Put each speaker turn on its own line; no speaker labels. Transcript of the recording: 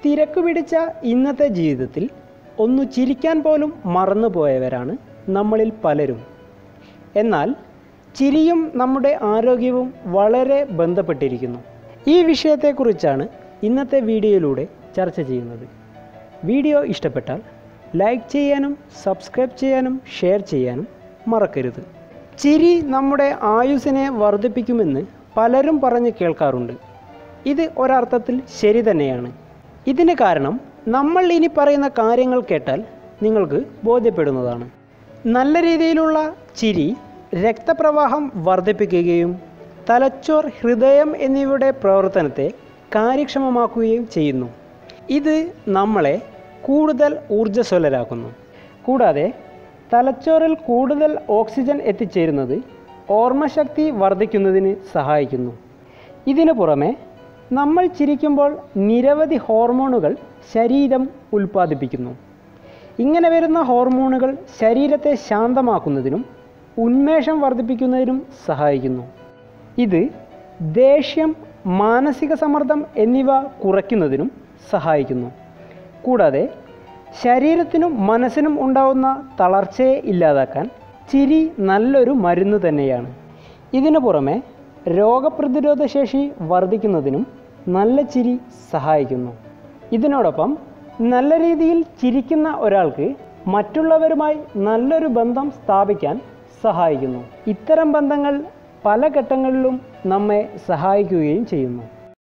തിരക്ക് പിടിച്ച ഇന്നത്തെ ജീവിതത്തിൽ ഒന്ന് ചിരിക്കാൻ പോലും മറന്നുപോയവരാണ് നമ്മളിൽ പലരും എന്നാൽ ചിരിയും നമ്മുടെ ആരോഗ്യവും വളരെ ബന്ധപ്പെട്ടിരിക്കുന്നു ഈ വിഷയത്തെക്കുറിച്ചാണ് ഇന്നത്തെ വീഡിയോയിലൂടെ ചർച്ച ചെയ്യുന്നത് വീഡിയോ ഇഷ്ടപ്പെട്ടാൽ ലൈക്ക് ചെയ്യാനും സബ്സ്ക്രൈബ് ചെയ്യാനും ഷെയർ ചെയ്യാനും മറക്കരുത് ചിരി നമ്മുടെ ആയുസ്സിനെ വർദ്ധിപ്പിക്കുമെന്ന് പലരും പറഞ്ഞ് കേൾക്കാറുണ്ട് ഇത് ഒരർത്ഥത്തിൽ ശരി തന്നെയാണ് ഇതിന് കാരണം നമ്മൾ ഇനി പറയുന്ന കാര്യങ്ങൾ കേട്ടാൽ നിങ്ങൾക്ക് ബോധ്യപ്പെടുന്നതാണ് നല്ല രീതിയിലുള്ള ചിരി രക്തപ്രവാഹം വർദ്ധിപ്പിക്കുകയും തലച്ചോർ ഹൃദയം എന്നിവയുടെ പ്രവർത്തനത്തെ കാര്യക്ഷമമാക്കുകയും ചെയ്യുന്നു ഇത് നമ്മളെ കൂടുതൽ ഊർജ്ജസ്വലരാക്കുന്നു കൂടാതെ തലച്ചോറിൽ കൂടുതൽ ഓക്സിജൻ എത്തിച്ചേരുന്നത് ഓർമ്മശക്തി വർദ്ധിക്കുന്നതിന് സഹായിക്കുന്നു ഇതിനു പുറമെ നമ്മൾ ചിരിക്കുമ്പോൾ നിരവധി ഹോർമോണുകൾ ശരീരം ഉൽപ്പാദിപ്പിക്കുന്നു ഇങ്ങനെ വരുന്ന ഹോർമോണുകൾ ശരീരത്തെ ശാന്തമാക്കുന്നതിനും ഉന്മേഷം വർദ്ധിപ്പിക്കുന്നതിനും സഹായിക്കുന്നു ഇത് ദേഷ്യം മാനസിക സമ്മർദ്ദം എന്നിവ കുറയ്ക്കുന്നതിനും സഹായിക്കുന്നു കൂടാതെ ശരീരത്തിനും മനസ്സിനും ഉണ്ടാവുന്ന തളർച്ചയെ ഇല്ലാതാക്കാൻ ചിരി നല്ലൊരു മരുന്ന് തന്നെയാണ് ഇതിനു പുറമെ രോഗപ്രതിരോധ ശേഷി വർദ്ധിക്കുന്നതിനും നല്ല ചിരി സഹായിക്കുന്നു ഇതിനോടൊപ്പം നല്ല രീതിയിൽ ചിരിക്കുന്ന ഒരാൾക്ക് മറ്റുള്ളവരുമായി നല്ലൊരു ബന്ധം സ്ഥാപിക്കാൻ സഹായിക്കുന്നു ഇത്തരം ബന്ധങ്ങൾ പല ഘട്ടങ്ങളിലും നമ്മെ സഹായിക്കുകയും ചെയ്യുന്നു